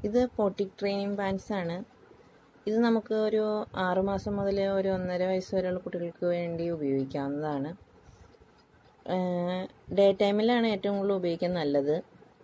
ഇത് പോട്ടിക് training pants ആണ് ഇത് നമുക്ക് ഒരു ആറുമാസം മുതൽ ഒരു ഒന്നര വയസ്സ് വരെയുള്ള കുട്ടികൾക്ക് വേണ്ടി ഉപയോഗിക്കാവുന്നതാണ് ഡേ ടൈമിലാണ് ഏറ്റവും കൂടുതൽ ഉപയോഗിക്കാൻ നല്ലത്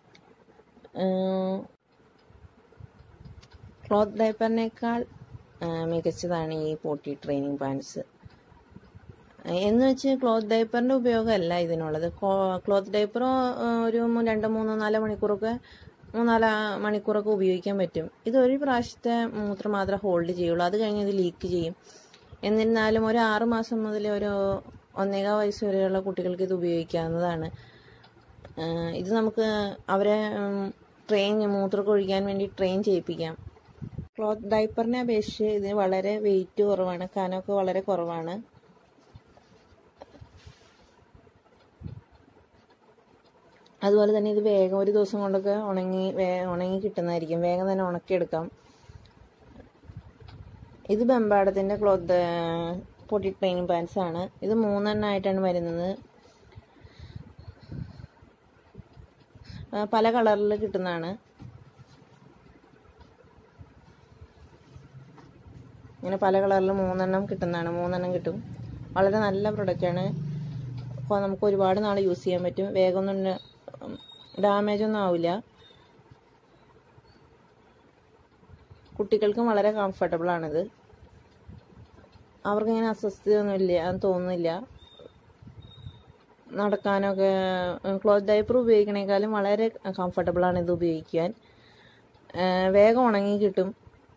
ക്ലോത്ത് ഡൈപ്പറിനേക്കാൾ മികച്ചതാണ് ഈ പോട്ടി ട്രെയിനിങ് പാൻസ് എന്ന് വെച്ച് ക്ലോത്ത് ഡൈപ്പറിൻ്റെ ഉപയോഗമല്ല ഇതിനുള്ളത് ക്ലോത്ത് ഡൈപ്പർ ഒരു മൂ- രണ്ട് മൂന്ന് നാല് മണിക്കൂറൊക്കെ മൂന്നാല് മണിക്കൂറൊക്കെ ഉപയോഗിക്കാൻ പറ്റും ഇത് ഒരു പ്രാവശ്യത്തെ മൂത്രം മാത്രമേ ഹോൾഡ് ചെയ്യുള്ളൂ അത് കഴിഞ്ഞ് ഇത് ലീക്ക് ചെയ്യും എന്നിരുന്നാലും ഒരു ആറ് മാസം മുതൽ ഒരു ഒന്നേകാൽ വയസ്സ് വരെയുള്ള കുട്ടികൾക്ക് ഇത് ഉപയോഗിക്കാവുന്നതാണ് ആഹ് ഇത് നമുക്ക് അവരെ ട്രെയിൻ മൂത്രമൊക്കെ ഒഴിക്കാൻ വേണ്ടി ട്രെയിൻ ചെയ്യിപ്പിക്കാം ക്ലോത്ത് ഡൈപ്പറിനെ അപേക്ഷിച്ച് ഇതിന് വളരെ വെയിറ്റ് കുറവാണ് കനമൊക്കെ വളരെ കുറവാണ് അതുപോലെ തന്നെ ഇത് വേഗം ഒരു ദിവസം കൊണ്ടൊക്കെ ഉണങ്ങി വേ ഉണങ്ങി കിട്ടുന്നതായിരിക്കും വേഗം തന്നെ ഉണക്കിയെടുക്കാം ഇത് ബെമ്പാടത്തിൻ്റെ ക്ലോത്ത് പൊട്ടി ട്രെയിനിങ് പാൻസ് ആണ് ഇത് മൂന്നെണ്ണമായിട്ടാണ് വരുന്നത് ആ, പല കളറിൽ കിട്ടുന്നതാണ് ഇങ്ങനെ പല കളറിൽ മൂന്നെണ്ണം കിട്ടുന്നതാണ് മൂന്നെണ്ണം കിട്ടും വളരെ നല്ല പ്രൊഡക്റ്റാണ് അപ്പോൾ നമുക്ക് ഒരുപാട് നാൾ യൂസ് ചെയ്യാൻ പറ്റും വേഗമൊന്നും ഡാമേജ് ഒന്നും ആവില്ല കുട്ടികൾക്കും വളരെ കംഫർട്ടബിൾ ആണിത് അവർക്കിങ്ങനെ അസ്വസ്ഥതയൊന്നുമില്ല എന്ന് തോന്നുന്നില്ല നടക്കാനൊക്കെ ക്ലോത്ത് ഡൈപ്പർ ഉപയോഗിക്കണേക്കാളും വളരെ കംഫർട്ടബിൾ ആണ് ഇത് ഉപയോഗിക്കാൻ ആ, വേഗം ഉണങ്ങി കിട്ടും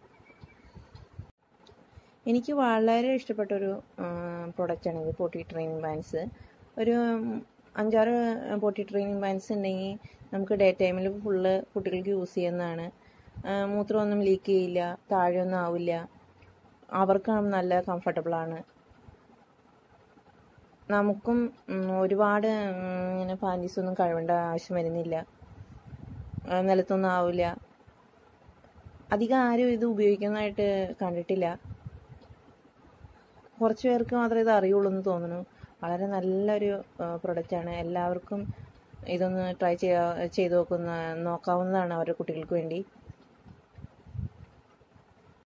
എനിക്ക് വളരെ ഇഷ്ടപ്പെട്ടൊരു പ്രൊഡക്റ്റാണ് ഇത് പൊട്ടി ട്രെയിനിങ് പാൻസ് ഒരു അഞ്ചാറ് പൊട്ടി ട്രെയിനിങ് പാൻസ് ഉണ്ടെങ്കിൽ നമുക്ക് ഡേ ടൈമിൽ ഫുള്ള് കുട്ടികൾക്ക് യൂസ് ചെയ്യുന്നതാണ് ആ, മൂത്രമൊന്നും ലീക്ക് ചെയ്യില്ല താഴെയൊന്നും ആവില്ല അവർക്കും നല്ല കംഫർട്ടബിളാണ് നമുക്കും ഉം, ഒരുപാട് ഉം, ഇങ്ങനെ പാൻറ്റീസ് ഒന്നും കഴുകേണ്ട ആവശ്യം വരുന്നില്ല ആ, നിലത്തൊന്നും ആവില്ല അധികം ആരും ഇത് ഉപയോഗിക്കുന്നതായിട്ട് കണ്ടിട്ടില്ല കുറച്ച് പേർക്ക് മാത്രമേ ഇത് അറിയുള്ളൂ എന്ന് തോന്നുന്നു വളരെ നല്ലൊരു പ്രൊഡക്റ്റാണ് എല്ലാവർക്കും ഇതൊന്ന് ട്രൈ ചെയ്യാ ചെയ്ത് നോക്കുന്ന നോക്കാവുന്നതാണ് അവരുടെ കുട്ടികൾക്ക് വേണ്ടി